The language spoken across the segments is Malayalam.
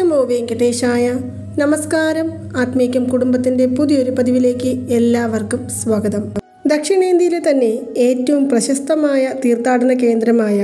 നമോ വെങ്കടേശായ നമസ്കാരം ആത്മീകം കുടുംബത്തിൻ്റെ പുതിയൊരു പതിവിലേക്ക് എല്ലാവർക്കും സ്വാഗതം ദക്ഷിണേന്ത്യയിലെ തന്നെ ഏറ്റവും പ്രശസ്തമായ തീർത്ഥാടന കേന്ദ്രമായ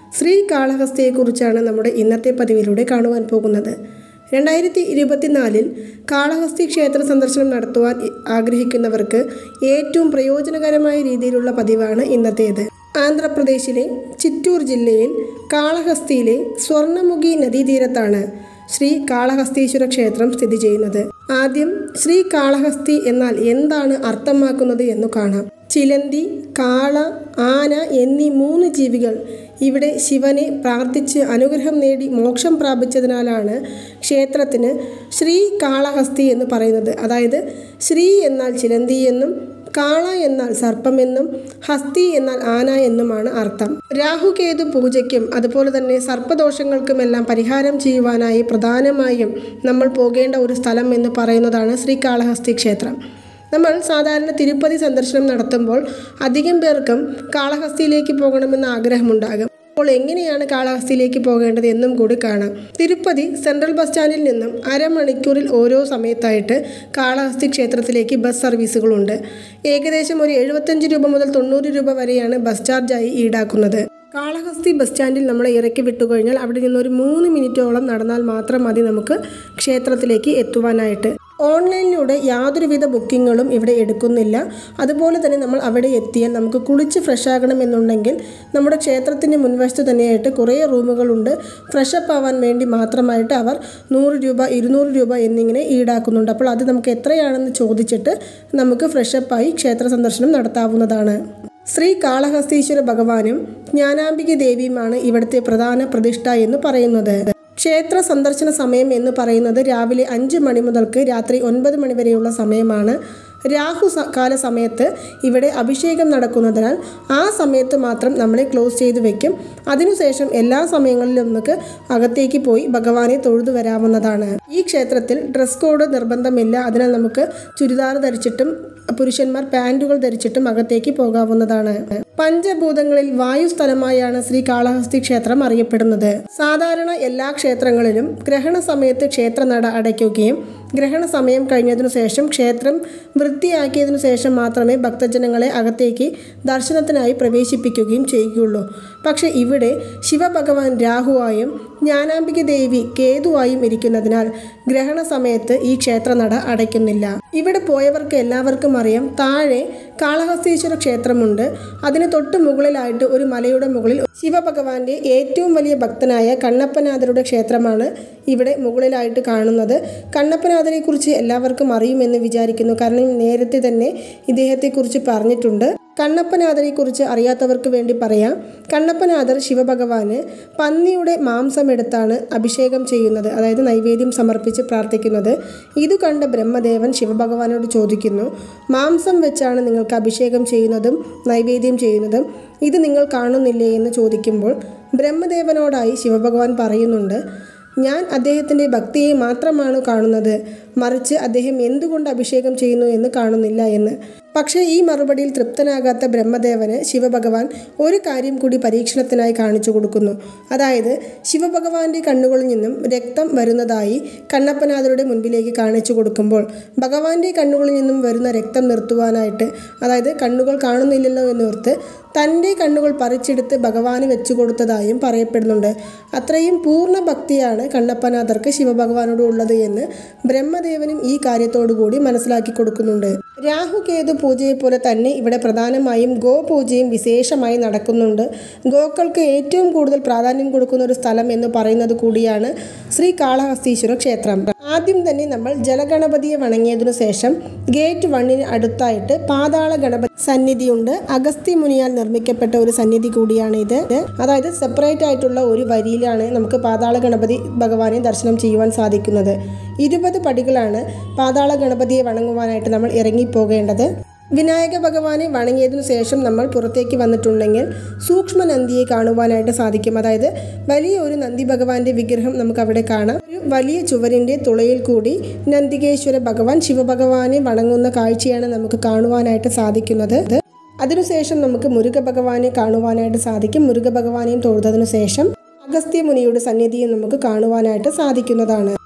ശ്രീകാളഹസ്തിയെക്കുറിച്ചാണ് നമ്മുടെ ഇന്നത്തെ പതിവിലൂടെ കാണുവാൻ പോകുന്നത് രണ്ടായിരത്തി ഇരുപത്തിനാലിൽ കാളഹസ്തി ക്ഷേത്ര സന്ദർശനം നടത്തുവാൻ ഇ- ആഗ്രഹിക്കുന്നവർക്ക് ഏറ്റവും പ്രയോജനകരമായ രീതിയിലുള്ള പതിവാണ് ഇന്നത്തേത് ആന്ധ്രാപ്രദേശിലെ ചിറ്റൂർ ജില്ലയിൽ കാളഹസ്തിയിലെ സ്വർണ്ണമുഖി നദീതീരത്താണ് ശ്രീ കാളഹസ്തീശ്വര ക്ഷേത്രം സ്ഥിതി ചെയ്യുന്നത് ആദ്യം ശ്രീ കാളഹസ്തി എന്നാൽ എന്താണ് അർത്ഥമാക്കുന്നത് എന്ന് കാണാം ചിലന്തി കാള ആന എന്നീ മൂന്ന് ജീവികൾ ഇവിടെ ശിവനെ പ്രാർത്ഥിച്ച് അനുഗ്രഹം നേടി മോക്ഷം പ്രാപിച്ചതിനാലാണ് ക്ഷേത്രത്തിന് ശ്രീ കാളഹസ്തി എന്ന് പറയുന്നത് അതായത് ശ്രീ എന്നാൽ ചിലന്തി എന്നും കാള എന്നാൽ സർപ്പമെന്നും ഹസ്തി എന്നാൽ ആന എന്നുമാണ് അർത്ഥം രാഹുകേതു പൂജയ്ക്കും അതുപോലെ തന്നെ സർപ്പദോഷങ്ങൾക്കുമെല്ലാം പരിഹാരം ചെയ്യുവാനായി പ്രധാനമായും നമ്മൾ പോകേണ്ട ഒരു സ്ഥലം എന്ന് പറയുന്നതാണ് ശ്രീകാളഹസ്തി ക്ഷേത്രം നമ്മൾ സാധാരണ തിരുപ്പതി സന്ദർശനം നടത്തുമ്പോൾ അധികം പേർക്കും കാളഹസ്തിയിലേക്ക് പോകണമെന്ന് ആഗ്രഹമുണ്ടാകും അപ്പോൾ എങ്ങനെയാണ് കാളഹസ്തിയിലേക്ക് പോകേണ്ടത് എന്നും കൂടി കാണാം തിരുപ്പതി സെൻട്രൽ ബസ് സ്റ്റാൻഡിൽ നിന്നും അരമണിക്കൂറിൽ ഓരോ സമയത്തായിട്ട് കാളഹസ്തി ക്ഷേത്രത്തിലേക്ക് ബസ് സർവീസുകളുണ്ട് ഏകദേശം ഒരു എഴുപത്തഞ്ച് രൂപ മുതൽ തൊണ്ണൂറ് രൂപ വരെയാണ് ബസ് ചാർജായി ഈടാക്കുന്നത് കാളഹസ്തി ബസ് സ്റ്റാൻഡിൽ നമ്മളെ ഇറക്കി വിട്ടുകഴിഞ്ഞാൽ അവിടെ നിന്ന് ഒരു മൂന്ന് മിനിറ്റോളം നടന്നാൽ മാത്രം മതി നമുക്ക് ക്ഷേത്രത്തിലേക്ക് എത്തുവാനായിട്ട് ഓൺലൈനിലൂടെ യാതൊരുവിധ ബുക്കിങ്ങുകളും ഇവിടെ എടുക്കുന്നില്ല അതുപോലെ തന്നെ നമ്മൾ അവിടെ എത്തിയാൽ നമുക്ക് കുളിച്ച് ഫ്രഷ് ആകണമെന്നുണ്ടെങ്കിൽ നമ്മുടെ ക്ഷേത്രത്തിൻ്റെ മുൻവശത്ത് തന്നെയായിട്ട് കുറേ റൂമുകളുണ്ട് ഫ്രഷപ്പ് ആവാൻ വേണ്ടി മാത്രമായിട്ട് അവർ നൂറ് രൂപ ഇരുന്നൂറ് രൂപ എന്നിങ്ങനെ ഈടാക്കുന്നുണ്ട് അപ്പോൾ അത് നമുക്ക് എത്രയാണെന്ന് ചോദിച്ചിട്ട് നമുക്ക് ഫ്രഷപ്പായി ക്ഷേത്ര സന്ദർശനം നടത്താവുന്നതാണ് ശ്രീ കാളഹസ്തീശ്വര ഭഗവാനും ജ്ഞാനാംബിക ദേവിയുമാണ് ഇവിടുത്തെ പ്രധാന പ്രതിഷ്ഠ എന്ന് പറയുന്നത് ക്ഷേത്ര സന്ദർശന സമയം എന്ന് പറയുന്നത് രാവിലെ അഞ്ച് മണി മുതൽക്ക് രാത്രി ഒൻപത് മണി വരെയുള്ള സമയമാണ് രാഹു സ- കാല സമയത്ത് ഇവിടെ അഭിഷേകം നടക്കുന്നതിനാൽ ആ സമയത്ത് മാത്രം നമ്മളെ ക്ലോസ് ചെയ്ത് വെക്കും അതിനുശേഷം എല്ലാ സമയങ്ങളിലും നമുക്ക് അകത്തേക്ക് പോയി ഭഗവാനെ തൊഴുതു വരാവുന്നതാണ് ഈ ക്ഷേത്രത്തിൽ ഡ്രസ് കോഡ് നിർബന്ധമില്ല അതിനാൽ നമുക്ക് ചുരിദാർ ധരിച്ചിട്ടും പുരുഷന്മാർ പാൻറ്റുകൾ ധരിച്ചിട്ടും അകത്തേക്ക് പോകാവുന്നതാണ് പഞ്ചഭൂതങ്ങളിൽ വായു സ്ഥലമായാണ് ശ്രീ കാളഹസ്തി ക്ഷേത്രം അറിയപ്പെടുന്നത് സാധാരണ എല്ലാ ക്ഷേത്രങ്ങളിലും ഗ്രഹണ സമയത്ത് ക്ഷേത്രനട അടയ്ക്കുകയും ഗ്രഹണ സമയം കഴിഞ്ഞതിനു ശേഷം ക്ഷേത്രം വൃത്തിയാക്കിയതിനു ശേഷം മാത്രമേ ഭക്തജനങ്ങളെ അകത്തേക്ക് ദർശനത്തിനായി പ്രവേശിപ്പിക്കുകയും ചെയ്യുകയുള്ളൂ പക്ഷേ ഇവിടെ ശിവഭഗവാൻ രാഹുവായും ജ്ഞാനാംബിക ദേവി കേതുവായും ഇരിക്കുന്നതിനാൽ ഗ്രഹണ സമയത്ത് ഈ ക്ഷേത്രനട അടയ്ക്കുന്നില്ല ഇവിടെ പോയവർക്ക് എല്ലാവർക്കും അറിയാം താഴെ കാളഹസ്തീശ്വര ക്ഷേത്രമുണ്ട് അതിന് തൊട്ട് മുകളിലായിട്ട് ഒരു മലയുടെ മുകളിൽ ശിവഭഗവാന്റെ ഏറ്റവും വലിയ ഭക്തനായ കണ്ണപ്പനാഥരുടെ ക്ഷേത്രമാണ് ഇവിടെ മുകളിലായിട്ട് കാണുന്നത് കണ്ണപ്പനാഥനെ കുറിച്ച് എല്ലാവർക്കും അറിയുമെന്ന് വിചാരിക്കുന്നു കാരണം നേരത്തെ തന്നെ ഇദ്ദേഹത്തെക്കുറിച്ച് പറഞ്ഞിട്ടുണ്ട് കണ്ണപ്പനാഥനെ കുറിച്ച് അറിയാത്തവർക്ക് വേണ്ടി പറയാം കണ്ണപ്പനാഥർ ശിവഭഗവാന് പന്നിയുടെ മാംസമെടുത്താണ് അഭിഷേകം ചെയ്യുന്നത് അതായത് നൈവേദ്യം സമർപ്പിച്ച് പ്രാർത്ഥിക്കുന്നത് ഇത് കണ്ട ബ്രഹ്മദേവൻ ശിവഭഗവാനോട് ചോദിക്കുന്നു മാംസം വെച്ചാണ് നിങ്ങൾക്ക് അഭിഷേകം ചെയ്യുന്നതും നൈവേദ്യം ചെയ്യുന്നതും ഇത് നിങ്ങൾ കാണുന്നില്ലേ എന്ന് ചോദിക്കുമ്പോൾ ബ്രഹ്മദേവനോടായി ശിവഭഗവാൻ പറയുന്നുണ്ട് ഞാൻ അദ്ദേഹത്തിൻ്റെ ഭക്തിയെ മാത്രമാണ് കാണുന്നത് മറിച്ച് അദ്ദേഹം എന്തുകൊണ്ട് അഭിഷേകം ചെയ്യുന്നു എന്ന് കാണുന്നില്ല എന്ന് പക്ഷേ ഈ മറുപടിയിൽ തൃപ്തനാകാത്ത ബ്രഹ്മദേവന് ശിവഭഗവാൻ ഒരു കാര്യം കൂടി പരീക്ഷണത്തിനായി കാണിച്ചു കൊടുക്കുന്നു അതായത് ശിവഭഗവാന്റെ കണ്ണുകളിൽ നിന്നും രക്തം വരുന്നതായി കണ്ണപ്പനാഥരുടെ മുൻപിലേക്ക് കാണിച്ചു കൊടുക്കുമ്പോൾ ഭഗവാന്റെ കണ്ണുകളിൽ നിന്നും വരുന്ന രക്തം നിർത്തുവാനായിട്ട് അതായത് കണ്ണുകൾ കാണുന്നില്ലല്ലോ എന്നോർത്ത് തൻ്റെ കണ്ണുകൾ പറിച്ചെടുത്ത് ഭഗവാന് വെച്ചു കൊടുത്തതായും പറയപ്പെടുന്നുണ്ട് അത്രയും പൂർണ്ണ ഭക്തിയാണ് കണ്ണപ്പനാഥർക്ക് ശിവഭഗവാനോട് ഉള്ളത് എന്ന് ബ്രഹ്മദേവനും ഈ കാര്യത്തോടു കൂടി മനസ്സിലാക്കി കൊടുക്കുന്നുണ്ട് രാഹുകേതു പൂജയെ പോലെ തന്നെ ഇവിടെ പ്രധാനമായും ഗോപൂജയും വിശേഷമായി നടക്കുന്നുണ്ട് ഗോക്കൾക്ക് ഏറ്റവും കൂടുതൽ പ്രാധാന്യം കൊടുക്കുന്ന ഒരു സ്ഥലം എന്ന് പറയുന്നത് കൂടിയാണ് ശ്രീ കാളഹസ്തീശ്വര ക്ഷേത്രം ആദ്യം തന്നെ നമ്മൾ ജലഗണപതിയെ വണങ്ങിയതിനു ശേഷം ഗേറ്റ് വണ്ണിന് അടുത്തായിട്ട് പാതാള ഗണപതി സന്നിധിയുണ്ട് അഗസ്ത്യ മുനിയാൽ നിർമ്മിക്കപ്പെട്ട ഒരു സന്നിധി കൂടിയാണ് ഇത് അതായത് സെപ്പറേറ്റ് ആയിട്ടുള്ള ഒരു വരിയിലാണ് നമുക്ക് പാതാള ഗണപതി ഭഗവാനെ ദർശനം ചെയ്യുവാൻ സാധിക്കുന്നത് ഇരുപത് പടികളാണ് പാതാള ഗണപതിയെ വണങ്ങുവാനായിട്ട് നമ്മൾ ഇറങ്ങിപ്പോകേണ്ടത് വിനായക ഭഗവാനെ വണങ്ങിയതിനു ശേഷം നമ്മൾ പുറത്തേക്ക് വന്നിട്ടുണ്ടെങ്കിൽ സൂക്ഷ്മ നന്ദിയെ കാണുവാനായിട്ട് സാധിക്കും അതായത് വലിയ ഒരു നന്ദി ഭഗവാന്റെ വിഗ്രഹം നമുക്ക് അവിടെ കാണാം ഒരു വലിയ ചുവരിൻ്റെ തുളയിൽ കൂടി നന്ദികേശ്വര ഭഗവാൻ ശിവഭഗവാനെ വണങ്ങുന്ന കാഴ്ചയാണ് നമുക്ക് കാണുവാനായിട്ട് സാധിക്കുന്നത് അതിനുശേഷം നമുക്ക് മുരുക ഭഗവാനെ കാണുവാനായിട്ട് സാധിക്കും മുരുക ഭഗവാനെയും തൊഴുതതിനു ശേഷം അഗസ്ത്യ മുനിയുടെ സന്നിധിയും നമുക്ക് കാണുവാനായിട്ട് സാധിക്കുന്നതാണ്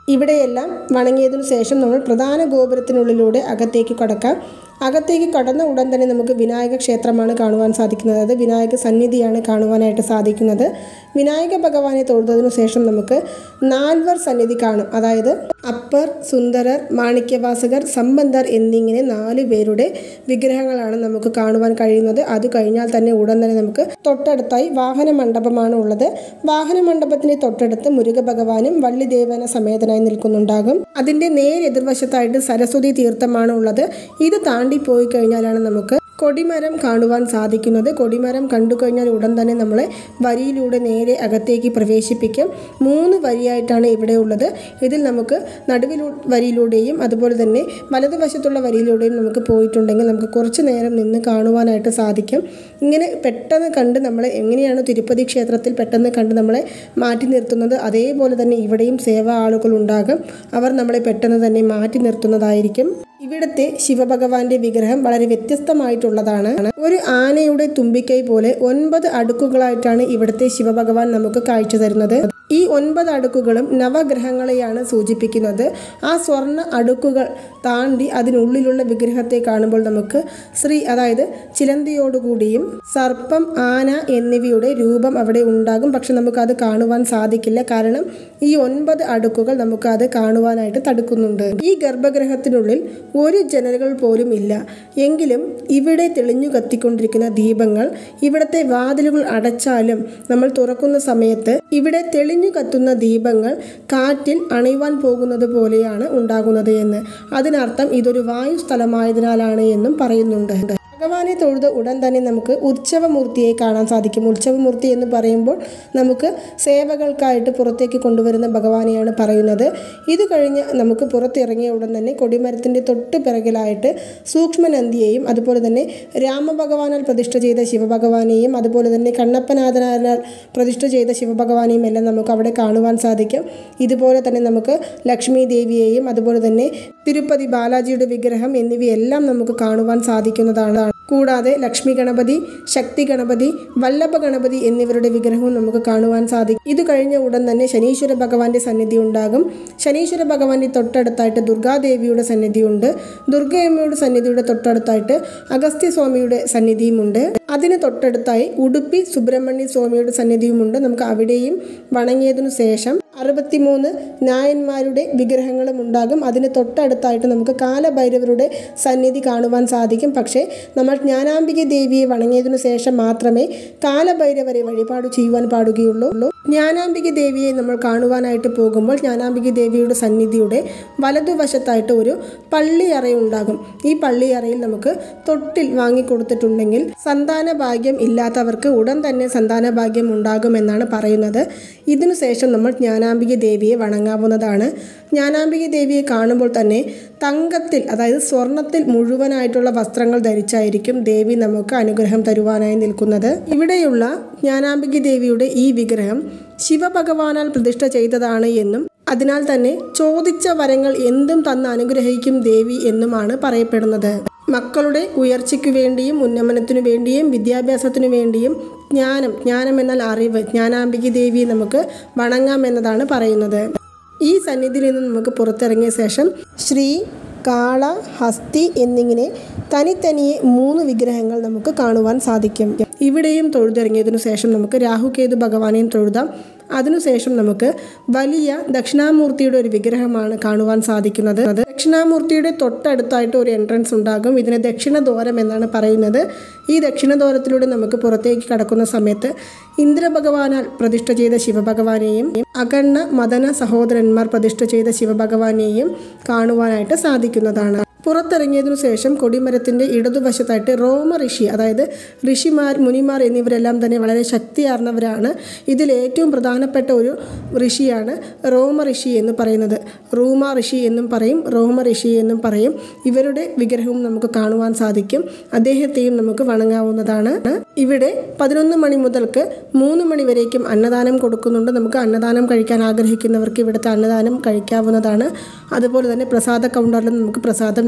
ഇവിടെയെല്ലാം വണങ്ങിയതിനു ശേഷം നമ്മൾ പ്രധാന ഗോപുരത്തിനുള്ളിലൂടെ അകത്തേക്ക് കടക്കാം അകത്തേക്ക് കടന്ന ഉടൻ തന്നെ നമുക്ക് വിനായക ക്ഷേത്രമാണ് കാണുവാൻ സാധിക്കുന്നത് അതായത് വിനായക സന്നിധിയാണ് കാണുവാനായിട്ട് സാധിക്കുന്നത് വിനായക ഭഗവാനെ തൊഴുതതിനു ശേഷം നമുക്ക് നാൽവർ സന്നിധി കാണും അതായത് അപ്പർ സുന്ദരർ മാണിക്യവാസകർ സമ്പന്തർ എന്നിങ്ങനെ നാല് പേരുടെ വിഗ്രഹങ്ങളാണ് നമുക്ക് കാണുവാൻ കഴിയുന്നത് അത് കഴിഞ്ഞാൽ തന്നെ ഉടൻ തന്നെ നമുക്ക് തൊട്ടടുത്തായി വാഹന മണ്ഡപമാണ് ഉള്ളത് വാഹന മണ്ഡപത്തിന് തൊട്ടടുത്ത് മുരുക ഭഗവാനും വള്ളിദേവന സമേതനായി നിൽക്കുന്നുണ്ടാകും അതിന്റെ നേരെതിർവശത്തായിട്ട് സരസ്വതി തീർത്ഥമാണ് ഉള്ളത് ഇത് താണ്ടി പോയി കഴിഞ്ഞാലാണ് നമുക്ക് കൊടിമരം കാണുവാൻ സാധിക്കുന്നത് കൊടിമരം കണ്ടു കഴിഞ്ഞാൽ ഉടൻ തന്നെ നമ്മളെ വരിയിലൂടെ നേരെ അകത്തേക്ക് പ്രവേശിപ്പിക്കും മൂന്ന് വരിയായിട്ടാണ് ഇവിടെ ഉള്ളത് ഇതിൽ നമുക്ക് നടുവിലൂ വരിയിലൂടെയും അതുപോലെ തന്നെ വലതുവശത്തുള്ള വരിയിലൂടെയും നമുക്ക് പോയിട്ടുണ്ടെങ്കിൽ നമുക്ക് കുറച്ച് നേരം നിന്ന് കാണുവാനായിട്ട് സാധിക്കും ഇങ്ങനെ പെട്ടെന്ന് കണ്ട് നമ്മളെ എങ്ങനെയാണ് തിരുപ്പതി ക്ഷേത്രത്തിൽ പെട്ടെന്ന് കണ്ട് നമ്മളെ മാറ്റി നിർത്തുന്നത് അതേപോലെ തന്നെ ഇവിടെയും സേവാ ആളുകൾ ഉണ്ടാകും അവർ നമ്മളെ പെട്ടെന്ന് തന്നെ മാറ്റി നിർത്തുന്നതായിരിക്കും ഇവിടുത്തെ ശിവഭഗവാന്റെ വിഗ്രഹം വളരെ വ്യത്യസ്തമായിട്ടുള്ളതാണ് ഒരു ആനയുടെ തുമ്പിക്കൈ പോലെ ഒൻപത് അടുക്കുകളായിട്ടാണ് ഇവിടുത്തെ ശിവഭഗവാൻ നമുക്ക് കാഴ്ച തരുന്നത് ഈ ഒൻപത് അടുക്കുകളും നവഗ്രഹങ്ങളെയാണ് സൂചിപ്പിക്കുന്നത് ആ സ്വർണ്ണ അടുക്കുകൾ താണ്ടി അതിനുള്ളിലുള്ള വിഗ്രഹത്തെ കാണുമ്പോൾ നമുക്ക് ശ്രീ അതായത് ചിലന്തിയോടുകൂടിയും സർപ്പം ആന എന്നിവയുടെ രൂപം അവിടെ ഉണ്ടാകും പക്ഷെ നമുക്കത് കാണുവാൻ സാധിക്കില്ല കാരണം ഈ ഒൻപത് അടുക്കുകൾ നമുക്ക് അത് കാണുവാനായിട്ട് തടുക്കുന്നുണ്ട് ഈ ഗർഭഗൃഹത്തിനുള്ളിൽ ഒരു ജനലുകൾ പോലും ഇല്ല എങ്കിലും ഇവിടെ തെളിഞ്ഞു കത്തിക്കൊണ്ടിരിക്കുന്ന ദീപങ്ങൾ ഇവിടുത്തെ വാതിലുകൾ അടച്ചാലും നമ്മൾ തുറക്കുന്ന സമയത്ത് ഇവിടെ തെളിഞ്ഞു കത്തുന്ന ദീപങ്ങൾ കാറ്റിൽ അണയുവാൻ പോകുന്നത് പോലെയാണ് ഉണ്ടാകുന്നത് എന്ന് അതിനർത്ഥം ഇതൊരു വായു സ്ഥലമായതിനാലാണ് എന്നും പറയുന്നുണ്ട് ഭഗവാനെ തൊഴുത് ഉടൻ തന്നെ നമുക്ക് ഉത്സവമൂർത്തിയെ കാണാൻ സാധിക്കും ഉത്സവമൂർത്തി എന്ന് പറയുമ്പോൾ നമുക്ക് സേവകൾക്കായിട്ട് പുറത്തേക്ക് കൊണ്ടുവരുന്ന ഭഗവാനെയാണ് പറയുന്നത് ഇത് കഴിഞ്ഞ് നമുക്ക് പുറത്തിറങ്ങിയ ഉടൻ തന്നെ കൊടിമരത്തിൻ്റെ തൊട്ട് പിറകിലായിട്ട് സൂക്ഷ്മനന്ദിയെയും അതുപോലെ തന്നെ രാമഭഗവാനാൽ പ്രതിഷ്ഠ ചെയ്ത ശിവഭഗവാനെയും അതുപോലെ തന്നെ കണ്ണപ്പനാഥനാൽ പ്രതിഷ്ഠ ചെയ്ത ശിവഭഗവാനെയും എല്ലാം നമുക്ക് അവിടെ കാണുവാൻ സാധിക്കും ഇതുപോലെ തന്നെ നമുക്ക് ലക്ഷ്മി ദേവിയെയും അതുപോലെ തന്നെ തിരുപ്പതി ബാലാജിയുടെ വിഗ്രഹം എന്നിവയെല്ലാം നമുക്ക് കാണുവാൻ സാധിക്കുന്നതാണ് കൂടാതെ ലക്ഷ്മി ഗണപതി ശക്തി ഗണപതി വല്ലഭ ഗണപതി എന്നിവരുടെ വിഗ്രഹവും നമുക്ക് കാണുവാൻ സാധിക്കും ഇത് കഴിഞ്ഞ ഉടൻ തന്നെ ശനീശ്വര ഭഗവാന്റെ സന്നിധി ഉണ്ടാകും ശനീശ്വര ഭഗവാന്റെ തൊട്ടടുത്തായിട്ട് ദുർഗാദേവിയുടെ സന്നിധിയുണ്ട് ദുർഗയമ്മയുടെ സന്നിധിയുടെ തൊട്ടടുത്തായിട്ട് അഗസ്ത്യ സ്വാമിയുടെ സന്നിധിയുമുണ്ട് അതിന് തൊട്ടടുത്തായി ഉടുപ്പി സുബ്രഹ്മണ്യ സ്വാമിയുടെ സന്നിധിയുമുണ്ട് നമുക്ക് അവിടെയും വണങ്ങിയതിനു ശേഷം അറുപത്തിമൂന്ന് നായന്മാരുടെ വിഗ്രഹങ്ങളും ഉണ്ടാകും അതിന് തൊട്ടടുത്തായിട്ട് നമുക്ക് കാലഭൈരവരുടെ സന്നിധി കാണുവാൻ സാധിക്കും പക്ഷേ നമ്മൾ ജ്ഞാനാംബിക ദേവിയെ വണങ്ങിയതിനു ശേഷം മാത്രമേ കാലഭൈരവരെ വഴിപാട് ചെയ്യുവാൻ പാടുകയുള്ളൂ ജ്ഞാനാംബിക ദേവിയെ നമ്മൾ കാണുവാനായിട്ട് പോകുമ്പോൾ ജ്ഞാനാംബിക ദേവിയുടെ സന്നിധിയുടെ വലതുവശത്തായിട്ട് ഒരു പള്ളിയറയുണ്ടാകും ഈ പള്ളിയറയിൽ നമുക്ക് തൊട്ടിൽ വാങ്ങിക്കൊടുത്തിട്ടുണ്ടെങ്കിൽ സന്താന ഭാഗ്യം ഇല്ലാത്തവർക്ക് ഉടൻ തന്നെ സന്താന ഭാഗ്യം ഉണ്ടാകുമെന്നാണ് പറയുന്നത് ഇതിനുശേഷം നമ്മൾ ജ്ഞാനാംബിക ദേവിയെ വണങ്ങാവുന്നതാണ് ജ്ഞാനാംബിക ദേവിയെ കാണുമ്പോൾ തന്നെ തങ്കത്തിൽ അതായത് സ്വർണത്തിൽ മുഴുവനായിട്ടുള്ള വസ്ത്രങ്ങൾ ധരിച്ചായിരിക്കും ദേവി നമുക്ക് അനുഗ്രഹം തരുവാനായി നിൽക്കുന്നത് ഇവിടെയുള്ള ജ്ഞാനാംബിക ദേവിയുടെ ഈ വിഗ്രഹം ശിവഭഗവാനാൽ പ്രതിഷ്ഠ ചെയ്തതാണ് എന്നും അതിനാൽ തന്നെ ചോദിച്ച വരങ്ങൾ എന്തും തന്ന് അനുഗ്രഹിക്കും ദേവി എന്നുമാണ് പറയപ്പെടുന്നത് മക്കളുടെ ഉയർച്ചയ്ക്കു വേണ്ടിയും ഉന്നമനത്തിനു വേണ്ടിയും വിദ്യാഭ്യാസത്തിനു വേണ്ടിയും ജ്ഞാനം ജ്ഞാനം എന്നാൽ അറിവ് ജ്ഞാനാംബിക ദേവിയെ നമുക്ക് വണങ്ങാം എന്നതാണ് പറയുന്നത് ഈ സന്നിധിയിൽ നിന്ന് നമുക്ക് പുറത്തിറങ്ങിയ ശേഷം ശ്രീ കാള ഹസ്തി എന്നിങ്ങനെ തനിത്തനിയെ മൂന്ന് വിഗ്രഹങ്ങൾ നമുക്ക് കാണുവാൻ സാധിക്കും ഇവിടെയും തൊഴുതിറങ്ങിയതിനു ശേഷം നമുക്ക് രാഹുകേതു ഭഗവാനെയും തൊഴുതാം അതിനുശേഷം നമുക്ക് വലിയ ദക്ഷിണാമൂർത്തിയുടെ ഒരു വിഗ്രഹമാണ് കാണുവാൻ സാധിക്കുന്നത് ദക്ഷിണാമൂർത്തിയുടെ തൊട്ടടുത്തായിട്ട് ഒരു എൻട്രൻസ് ഉണ്ടാകും ഇതിനെ ദക്ഷിണദ്വാരം എന്നാണ് പറയുന്നത് ഈ ദക്ഷിണദ്വാരത്തിലൂടെ നമുക്ക് പുറത്തേക്ക് കടക്കുന്ന സമയത്ത് ഇന്ദ്രഭഗവാനാൽ പ്രതിഷ്ഠ ചെയ്ത ശിവഭഗവാനെയും അഗണ്ണ മദന സഹോദരന്മാർ പ്രതിഷ്ഠ ചെയ്ത ശിവഭഗവാനെയും കാണുവാനായിട്ട് സാധിക്കുന്നതാണ് പുറത്തിറങ്ങിയതിനു ശേഷം കൊടിമരത്തിൻ്റെ ഇടതുവശത്തായിട്ട് റോമ ഋഷി അതായത് ഋഷിമാർ മുനിമാർ എന്നിവരെല്ലാം തന്നെ വളരെ ശക്തിയാർന്നവരാണ് ഇതിൽ ഏറ്റവും പ്രധാനപ്പെട്ട ഒരു ഋഷിയാണ് റോമ ഋഷി എന്ന് പറയുന്നത് റൂമ ഋഷി എന്നും പറയും റോമ ഋഷി എന്നും പറയും ഇവരുടെ വിഗ്രഹവും നമുക്ക് കാണുവാൻ സാധിക്കും അദ്ദേഹത്തെയും നമുക്ക് വണങ്ങാവുന്നതാണ് ഇവിടെ പതിനൊന്ന് മണി മുതൽക്ക് മൂന്ന് മണി വരേക്കും അന്നദാനം കൊടുക്കുന്നുണ്ട് നമുക്ക് അന്നദാനം കഴിക്കാൻ ആഗ്രഹിക്കുന്നവർക്ക് ഇവിടുത്തെ അന്നദാനം കഴിക്കാവുന്നതാണ് അതുപോലെ തന്നെ പ്രസാദ കൗണ്ടറിലും നമുക്ക് പ്രസാദം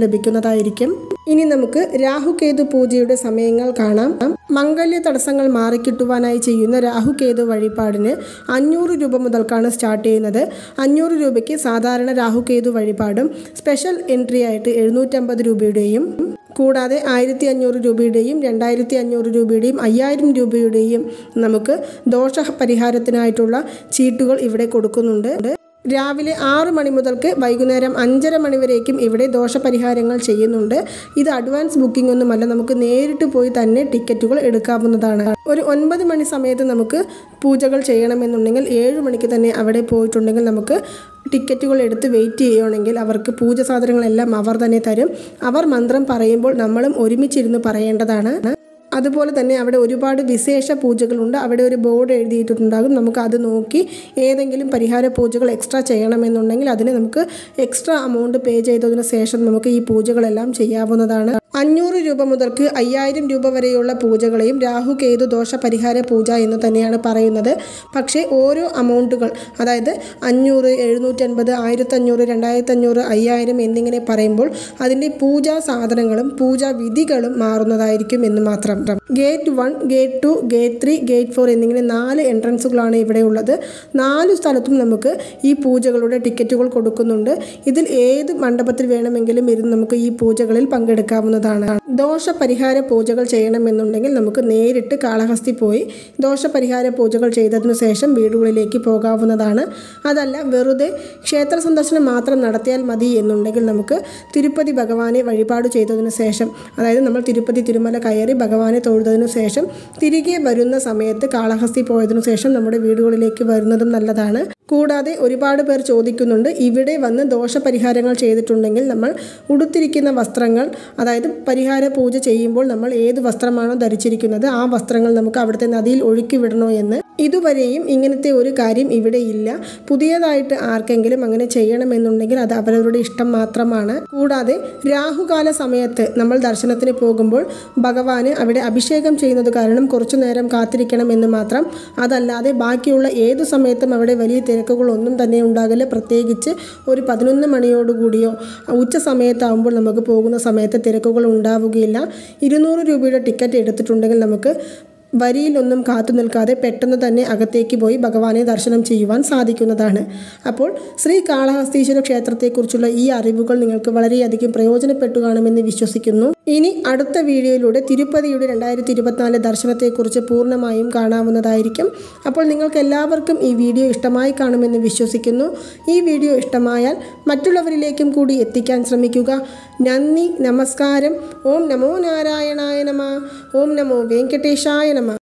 ലഭിക്കുന്നതായിരിക്കും ഇനി നമുക്ക് രാഹുകേതു പൂജയുടെ സമയങ്ങൾ കാണാം മംഗല്യ തടസ്സങ്ങൾ മാറിക്കിട്ടുവാനായി ചെയ്യുന്ന രാഹുകേതു വഴിപാടിന് അഞ്ഞൂറ് രൂപ മുതൽക്കാണ് സ്റ്റാർട്ട് ചെയ്യുന്നത് അഞ്ഞൂറ് രൂപയ്ക്ക് സാധാരണ രാഹുകേതു വഴിപാടും സ്പെഷ്യൽ എൻട്രി ആയിട്ട് എഴുന്നൂറ്റമ്പത് രൂപയുടെയും കൂടാതെ ആയിരത്തി അഞ്ഞൂറ് രൂപയുടെയും രണ്ടായിരത്തി അഞ്ഞൂറ് രൂപയുടെയും അയ്യായിരം രൂപയുടെയും നമുക്ക് ദോഷ പരിഹാരത്തിനായിട്ടുള്ള ചീട്ടുകൾ ഇവിടെ കൊടുക്കുന്നുണ്ട് രാവിലെ ആറ് മണി മുതൽക്ക് വൈകുന്നേരം അഞ്ചര മണി വരേക്കും ഇവിടെ ദോഷപരിഹാരങ്ങൾ ചെയ്യുന്നുണ്ട് ഇത് അഡ്വാൻസ് ബുക്കിംഗ് ഒന്നുമല്ല നമുക്ക് നേരിട്ട് പോയി തന്നെ ടിക്കറ്റുകൾ എടുക്കാവുന്നതാണ് ഒരു ഒൻപത് മണി സമയത്ത് നമുക്ക് പൂജകൾ ചെയ്യണമെന്നുണ്ടെങ്കിൽ ഏഴ് മണിക്ക് തന്നെ അവിടെ പോയിട്ടുണ്ടെങ്കിൽ നമുക്ക് ടിക്കറ്റുകൾ എടുത്ത് വെയിറ്റ് ചെയ്യുകയാണെങ്കിൽ അവർക്ക് പൂജ സാധനങ്ങളെല്ലാം അവർ തന്നെ തരും അവർ മന്ത്രം പറയുമ്പോൾ നമ്മളും ഒരുമിച്ചിരുന്ന് പറയേണ്ടതാണ് അതുപോലെ തന്നെ അവിടെ ഒരുപാട് വിശേഷ പൂജകളുണ്ട് അവിടെ ഒരു ബോർഡ് എഴുതിയിട്ടുണ്ടാകും നമുക്ക് അത് നോക്കി ഏതെങ്കിലും പരിഹാര പൂജകൾ എക്സ്ട്രാ ചെയ്യണമെന്നുണ്ടെങ്കിൽ അതിന് നമുക്ക് എക്സ്ട്രാ എമൗണ്ട് പേ ചെയ്തതിന് ശേഷം നമുക്ക് ഈ പൂജകളെല്ലാം ചെയ്യാവുന്നതാണ് അഞ്ഞൂറ് രൂപ മുതൽക്ക് അയ്യായിരം രൂപ വരെയുള്ള പൂജകളെയും രാഹു കേതു ദോഷ പരിഹാര പൂജ എന്ന് തന്നെയാണ് പറയുന്നത് പക്ഷേ ഓരോ അമൗണ്ടുകൾ അതായത് അഞ്ഞൂറ് എഴുന്നൂറ്റൻപത് ആയിരത്തഞ്ഞൂറ് രണ്ടായിരത്തഞ്ഞൂറ് അയ്യായിരം എന്നിങ്ങനെ പറയുമ്പോൾ അതിൻ്റെ പൂജാ സാധനങ്ങളും പൂജാ വിധികളും മാറുന്നതായിരിക്കും എന്ന് മാത്രം gate one gate two gate three gate four എന്നിങ്ങനെ നാല് എൻട്രൻസുകളാണ് ഇവിടെ ഉള്ളത് നാല് സ്ഥലത്തും നമുക്ക് ഈ പൂജകളുടെ ടിക്കറ്റുകൾ കൊടുക്കുന്നുണ്ട് ഇതിൽ ഏത് മണ്ഡപത്തിൽ വേണമെങ്കിലും ഇരുന്ന് നമുക്ക് ഈ പൂജകളിൽ പങ്കെടുക്കാവുന്നതാണ് ദോഷ പരിഹാര പൂജകൾ ചെയ്യണമെന്നുണ്ടെങ്കിൽ നമുക്ക് നേരിട്ട് കാളഹസ്തി പോയി ദോഷ പരിഹാര പൂജകൾ ചെയ്തതിനു ശേഷം വീടുകളിലേക്ക് പോകാവുന്നതാണ് അതല്ല വെറുതെ ക്ഷേത്ര സന്ദർശനം മാത്രം നടത്തിയാൽ മതി എന്നുണ്ടെങ്കിൽ നമുക്ക് തിരുപ്പതി ഭഗവാനെ വഴിപാട് ചെയ്തതിനു ശേഷം അതായത് നമ്മൾ തിരുപ്പതി തിരുമല കയറി ഭഗവാനെ തൊഴുതതിനു ശേഷം തിരികെ വരുന്ന സമയത്ത് കാളഹസ്തി പോയതിനു ശേഷം നമ്മുടെ വീടുകളിലേക്ക് വരുന്നതും നല്ലതാണ് കൂടാതെ ഒരുപാട് പേർ ചോദിക്കുന്നുണ്ട് ഇവിടെ വന്ന് ദോഷപരിഹാരങ്ങൾ ചെയ്തിട്ടുണ്ടെങ്കിൽ നമ്മൾ ഉടുത്തിരിക്കുന്ന വസ്ത്രങ്ങൾ അതായത് പരിഹാര പൂജ ചെയ്യുമ്പോൾ നമ്മൾ ഏത് വസ്ത്രമാണോ ധരിച്ചിരിക്കുന്നത് ആ വസ്ത്രങ്ങൾ നമുക്ക് അവിടുത്തെ നദിയിൽ ഒഴുക്കി വിടണോ എന്ന് ഇതുവരെയും ഇങ്ങനത്തെ ഒരു കാര്യം ഇവിടെ ഇല്ല പുതിയതായിട്ട് ആർക്കെങ്കിലും അങ്ങനെ ചെയ്യണമെന്നുണ്ടെങ്കിൽ അത് അവരവരുടെ ഇഷ്ടം മാത്രമാണ് കൂടാതെ രാഹുകാല സമയത്ത് നമ്മൾ ദർശനത്തിന് പോകുമ്പോൾ ഭഗവാന് അവിടെ അഭിഷേകം ചെയ്യുന്നത് കാരണം കുറച്ചു നേരം കാത്തിരിക്കണം എന്ന് മാത്രം അതല്ലാതെ ബാക്കിയുള്ള ഏതു സമയത്തും അവിടെ വലിയ തിരക്കുകളൊന്നും തന്നെ ഉണ്ടാകില്ല പ്രത്യേകിച്ച് ഒരു പതിനൊന്ന് മണിയോടുകൂടിയോ ഉച്ച സമയത്താകുമ്പോൾ നമുക്ക് പോകുന്ന സമയത്ത് തിരക്കുകൾ ഉണ്ടാവുകയില്ല ഇരുന്നൂറ് രൂപയുടെ ടിക്കറ്റ് എടുത്തിട്ടുണ്ടെങ്കിൽ നമുക്ക് വരിയിലൊന്നും കാത്തു നിൽക്കാതെ പെട്ടെന്ന് തന്നെ അകത്തേക്ക് പോയി ഭഗവാനെ ദർശനം ചെയ്യുവാൻ സാധിക്കുന്നതാണ് അപ്പോൾ ശ്രീ കാളഹസ്തീശ്വര ക്ഷേത്രത്തെക്കുറിച്ചുള്ള ഈ അറിവുകൾ നിങ്ങൾക്ക് വളരെയധികം പ്രയോജനപ്പെട്ടു കാണുമെന്ന് വിശ്വസിക്കുന്നു ഇനി അടുത്ത വീഡിയോയിലൂടെ തിരുപ്പതിയുടെ രണ്ടായിരത്തി ഇരുപത്തിനാല് ദർശനത്തെക്കുറിച്ച് പൂർണ്ണമായും കാണാവുന്നതായിരിക്കും അപ്പോൾ നിങ്ങൾക്ക് എല്ലാവർക്കും ഈ വീഡിയോ ഇഷ്ടമായി കാണുമെന്ന് വിശ്വസിക്കുന്നു ഈ വീഡിയോ ഇഷ്ടമായാൽ മറ്റുള്ളവരിലേക്കും കൂടി എത്തിക്കാൻ ശ്രമിക്കുക നന്ദി നമസ്കാരം ഓം നമോ നാരായണായ നമ ഓം നമോ വെങ്കടേശായ നമ